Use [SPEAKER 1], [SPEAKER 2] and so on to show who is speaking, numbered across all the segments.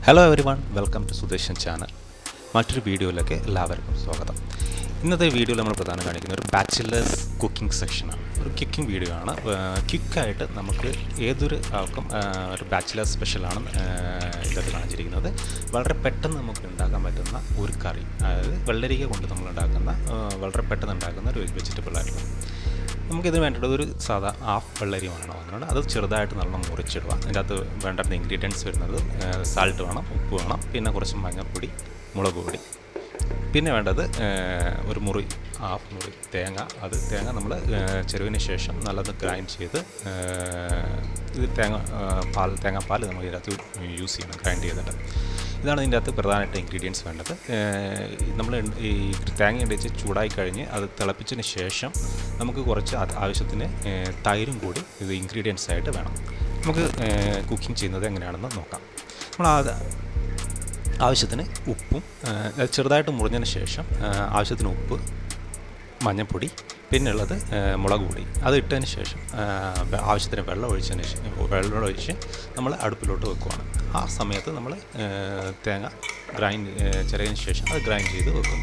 [SPEAKER 1] hello everyone welcome to Sudeshan channel മറ്റൊരു വീഡിയോയിലേക്ക് എല്ലാവർക്കും സ്വാഗതം ഇന്നത്തെ വീഡിയോയിൽ നമ്മൾ പ്രധാനം കാണിക്കുന്ന ഒരു ബാച്ചിലേഴ്സ് കുക്കിംഗ് സെക്ഷനാണ് ഒരു കുക്കിംഗ് വീഡിയോ ആണ് ക്വിക്കായിട്ട് നമുക്ക് ഏതൊരു ആൾക്കും ആ, ഒരു ബാച്ചിലേഴ്സ് സ്പെഷ്യലാണ് ഇതൊക്കെ കാണിച്ചിരിക്കുന്നത് വളരെ പെട്ടെന്ന് നമുക്ക് ഉണ്ടാക്കാൻ പറ്റുന്ന ഒരു കറി അതായത് വെള്ളരിക്ക കൊണ്ട് നമ്മൾ ഉണ്ടാക്കുന്ന ആ, വളരെ പെട്ടെന്ന് ഉണ്ടാക്കുന്ന ഒരു വെജിറ്റബിൾ ആയിട്ടുള്ള നമുക്കിതിന് വേണ്ടത് ഒരു സാധാ ഹാഫ് വെള്ളരി വേണം അതിനോട് അത് ചെറുതായിട്ട് നല്ലോണം മുറിച്ചിടുക അതിൻ്റെ അകത്ത് വേണ്ടുന്ന ഇൻഗ്രീഡിയൻസ് വരുന്നത് സാൾട്ട് വേണം ഉപ്പ് വേണം പിന്നെ കുറച്ച് മഞ്ഞൾപ്പൊടി മുളക് പൊടി പിന്നെ വേണ്ടത് ഏഹ്, ഒരു മുറി ഹാഫ് മുറി തേങ്ങ അത് തേങ്ങ നമ്മൾ ചെരുവിന് ശേഷം നല്ലത് ഗ്രൈൻഡ് ചെയ്ത് ഏഹ്, ഇത് തേങ്ങ ഏഹ്, പാൽ തേങ്ങാപ്പാൽ നമ്മൾ ഇതിനകത്ത് യൂസ് ചെയ്യണം ഗ്രൈൻഡ് ചെയ്തിട്ട് ഇതാണ് ഇതിൻ്റെ അകത്ത് പ്രധാനമായിട്ട് ഇൻഗ്രീഡിയൻസ് വേണ്ടത് നമ്മൾ ഈ തേങ്ങ ഇടിച്ച് ചൂടായി കഴിഞ്ഞ് അത് തിളപ്പിച്ചതിന് ശേഷം നമുക്ക് കുറച്ച് അത് ആവശ്യത്തിന് ഏഹ്, തൈരും കൂടി ഇത് ഇൻഗ്രീഡിയൻസ് ആയിട്ട് വേണം നമുക്ക് കുക്കിംഗ് ചെയ്യുന്നത് എങ്ങനെയാണെന്ന് നോക്കാം നമ്മൾ അത് ആവശ്യത്തിന് ഉപ്പും ഏഹ്, അത് ചെറുതായിട്ട് മുറിഞ്ഞതിന് ശേഷം ഏഹ്, ആവശ്യത്തിന് ഉപ്പ് മഞ്ഞൾപ്പൊടി പിന്നുള്ളത് ഏഹ്, മുളക് പൊടി അത് ഇട്ടതിന് ശേഷം ഏഹ്, വെ- ആവശ്യത്തിന് വെള്ളം ഒഴിച്ചതിന് ശേഷം വെള്ളം ഒഴിച്ച് നമ്മൾ അടുപ്പിലോട്ട് വെക്കുവാണ് ആ സമയത്ത് നമ്മൾ ഏഹ്, തേങ്ങ ഗ്രൈൻഡ് ചിരകിന് ശേഷം അത് ഗ്രൈൻഡ് ചെയ്ത് വെക്കുന്നു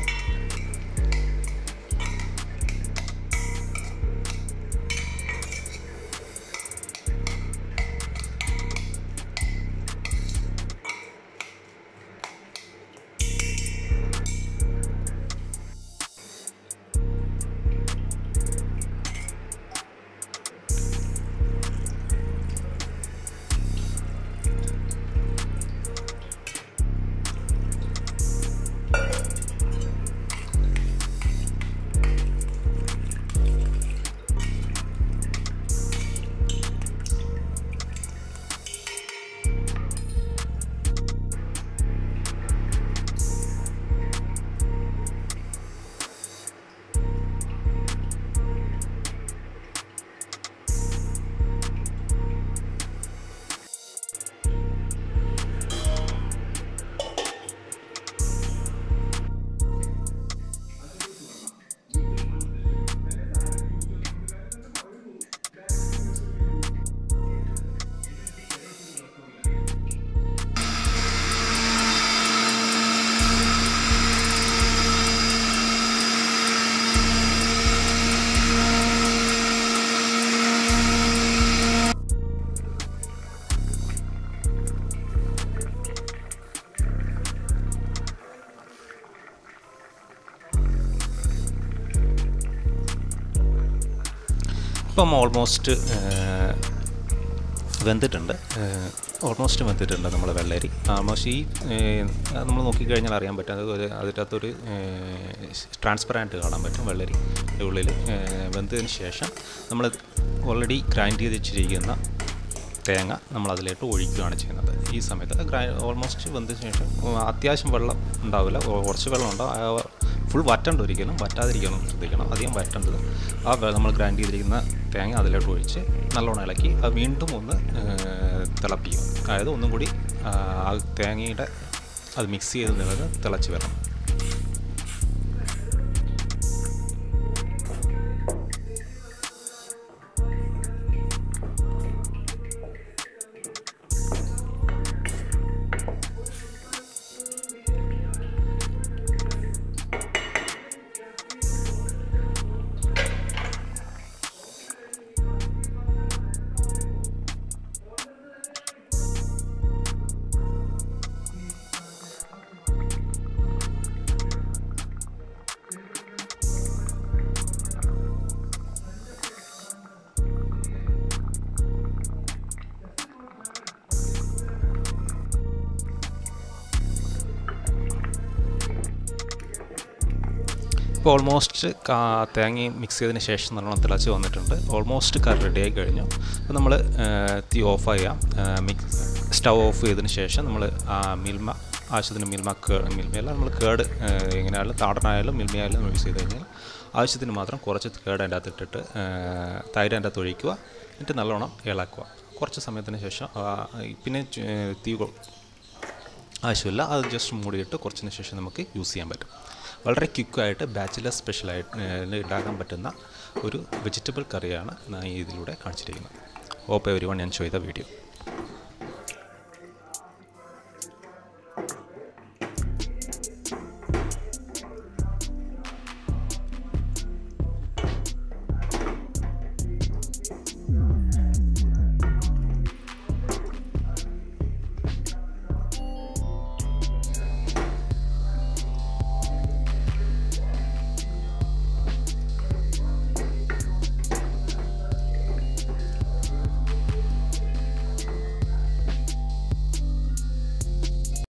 [SPEAKER 1] ഇപ്പം ഓൾമോസ്റ്റ് വെന്തിട്ടുണ്ട് ഓൾമോസ്റ്റ് വെന്തിട്ടുണ്ട് നമ്മൾ വെള്ളരി ആൾമോസ്റ്റ് ഈ നമ്മൾ നോക്കിക്കഴിഞ്ഞാൽ അറിയാൻ പറ്റും അത് ഒരു അതിൻ്റെ അകത്തൊരു ട്രാൻസ്പെറൻറ്റ് കാണാൻ പറ്റും വെള്ളരി ഉള്ളിൽ ഏഹ്, വെന്തതിന് ശേഷം നമ്മൾ ഓൾറെഡി ഗ്രൈൻഡ് ചെയ്ത് വെച്ചിരിക്കുന്ന തേങ്ങ നമ്മൾ അതിലേക്ക് ഒഴിക്കുകയാണ് ചെയ്യുന്നത് ഈ സമയത്ത് ഗ്രൈ ഓൾമോസ്റ്റ് വെന്തതിന് ശേഷം ഉം, അത്യാവശ്യം വെള്ളം ഉണ്ടാവില്ല ഓ- കുറച്ച് വെള്ളം ഉണ്ടാവും ഫുൾ വറ്റണ്ട ഒരിക്കലും വറ്റാതിരിക്കണം ശ്രദ്ധിക്കണം അധികം വറ്റണ്ടത് ആ വെ- നമ്മൾ ഗ്രൈൻഡ് ചെയ്തിരിക്കുന്ന തേങ്ങ അതിലോട്ട് ഒഴിച്ച് നല്ലോണം ഇളക്കി അത് വീണ്ടും ഒന്ന് ഏഹ്, തിളപ്പിക്കും അതായത് ഒന്നും കൂടി ആ ആ തേങ്ങയുടെ അത് മിക്സ് ചെയ്ത് നിന്നത് തിളച്ച് വരണം ഇപ്പോൾ ഓൾമോസ്റ്റ് കാ തേങ്ങയും മിക്സ് ചെയ്തതിന് ശേഷം നല്ലോണം തിളച്ച് വന്നിട്ടുണ്ട് ഓൾമോസ്റ്റ് കറി റെഡി ആയി കഴിഞ്ഞു അപ്പോൾ നമ്മൾ തീ ഓഫ് ചെയ്യാം മിക്സ് സ്റ്റവ് ഓഫ് ചെയ്തതിന് ശേഷം നമ്മൾ മിൽമ ആവശ്യത്തിന് മിൽമ കേ മിൽമയല്ല നമ്മൾ കേട് എങ്ങനെയായാലും താടനായാലും മിൽമയായാലും യൂസ് ചെയ്ത് കഴിഞ്ഞാൽ ആവശ്യത്തിന് മാത്രം കുറച്ച് കേട് അതിൻ്റെ അകത്ത് ഇട്ടിട്ട് ഏഹ്, തൈര് അതിൻ്റെ അകത്ത് ഒഴിക്കുക എന്നിട്ട് നല്ലോണം ഇളക്കുക കുറച്ച് സമയത്തിന് ശേഷം ആ, പിന്നെ ചു- തീ കൊ- ആവശ്യമില്ല അത് ജസ്റ്റ് മൂടിയിട്ട് കുറച്ചിന് ശേഷം നമുക്ക് യൂസ് ചെയ്യാൻ പറ്റും വളരെ ക്വിക്കായിട്ട് ബാച്ചിലർ സ്പെഷ്യലായിട്ട് ഉണ്ടാക്കാൻ പറ്റുന്ന ഒരു വെജിറ്റബിൾ കറിയാണ് ഞാൻ ഇതിലൂടെ കാണിച്ചിരിക്കുന്നത് ഹോപ്പ് എവരി വൺ ഞാൻ ചെയ്ത വീഡിയോ